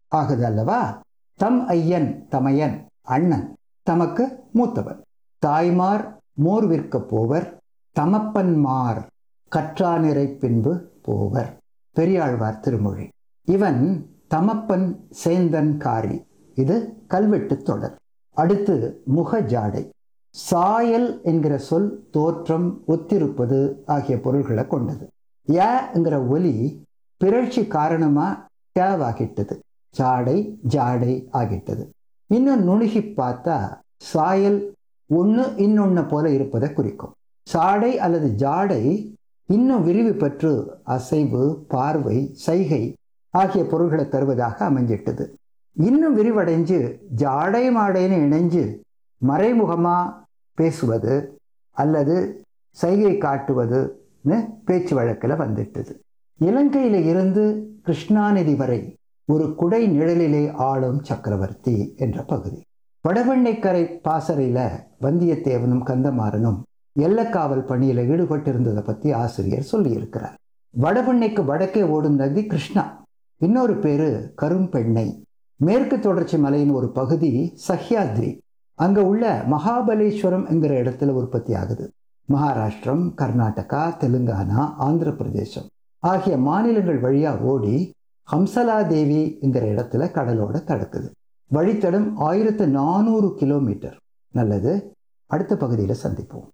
ஆகுது அல்லவா தம் ஐயன் தமையன் அண்ணன் தமக்கு மூத்தவர் தாய்மார் மோர் விற்கப் போவர் தமப்பன்மார் கற்றானிறை பின்பு போவர் பெரியாழ்வார் திருமொழி இவன் தமப்பன் சேந்தன் காரி இது கல்வெட்டு தொடர் அடுத்து முக ஜாடை சாயல் என்கிற சொல் தோற்றம் ஒத்திருப்பது ஆகிய பொருள்களை கொண்டது ய என்கிற ஒலி பிறழ்ச்சி காரணமா டேவாகிட்டது ஜாடை ஜாடை ஆகிட்டது இன்னும் நுணுகி பார்த்தா சாயல் ஒன்று இன்னொன்று போல இருப்பதை குறிக்கும் சாடை அல்லது ஜாடை இன்னும் விரிவு பெற்று அசைவு பார்வை சைகை ஆகிய பொருள்களை தருவதாக அமைஞ்சிட்டது இன்னும் விரிவடைஞ்சு ஜாடை மாடைன்னு இணைஞ்சு மறைமுகமா பேசுவது அல்லது சைகை காட்டுவதுன்னு பேச்சு வழக்கில் வந்துட்டது இலங்கையில இருந்து கிருஷ்ணாநதி வரை ஒரு குடை நிழலிலே ஆளும் சக்கரவர்த்தி என்ற பகுதி வடவெண்ணைக்கரை பாசறையில வந்தியத்தேவனும் கந்தமாறனும் எல்லக்காவல் பணியில ஈடுபட்டிருந்ததை பத்தி ஆசிரியர் சொல்லியிருக்கிறார் வடபெண்ணைக்கு வடக்கே ஓடும் நதி கிருஷ்ணா இன்னொரு பேரு கரும்பெண்ணை மேற்கு தொடர்ச்சி மலையின் ஒரு பகுதி சஹ்யாத்ரி அங்க உள்ள மகாபலேஸ்வரம் என்கிற இடத்துல உற்பத்தி ஆகுது மகாராஷ்டிரம் கர்நாடகா தெலுங்கானா ஆந்திர பிரதேசம் ஆகிய மாநிலங்கள் வழியா ஓடி ஹம்சலா தேவி என்கிற இடத்துல கடலோட தடுக்குது வழித்தடம் ஆயிரத்து நானூறு கிலோமீட்டர் நல்லது அடுத்த பகுதியில் சந்திப்போம்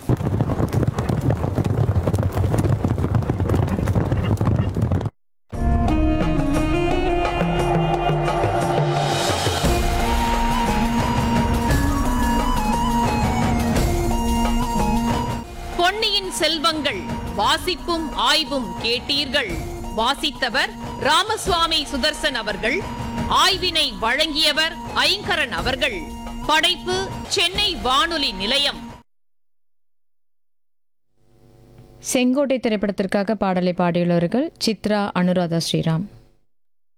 பொன்னியின் செல்வங்கள் வாசிப்பும் ஆய்வும் கேட்டீர்கள் வாசித்தவர் ராமசுவாமி சுதர்சன் அவர்கள் ஆய்வினை வழங்கியவர் ஐங்கரன் அவர்கள் படைப்பு சென்னை வானொலி நிலையம் செங்கோட்டை திரைப்படத்திற்காக பாடலை பாடியுள்ளவர்கள் சித்ரா அனுராதா ஸ்ரீராம்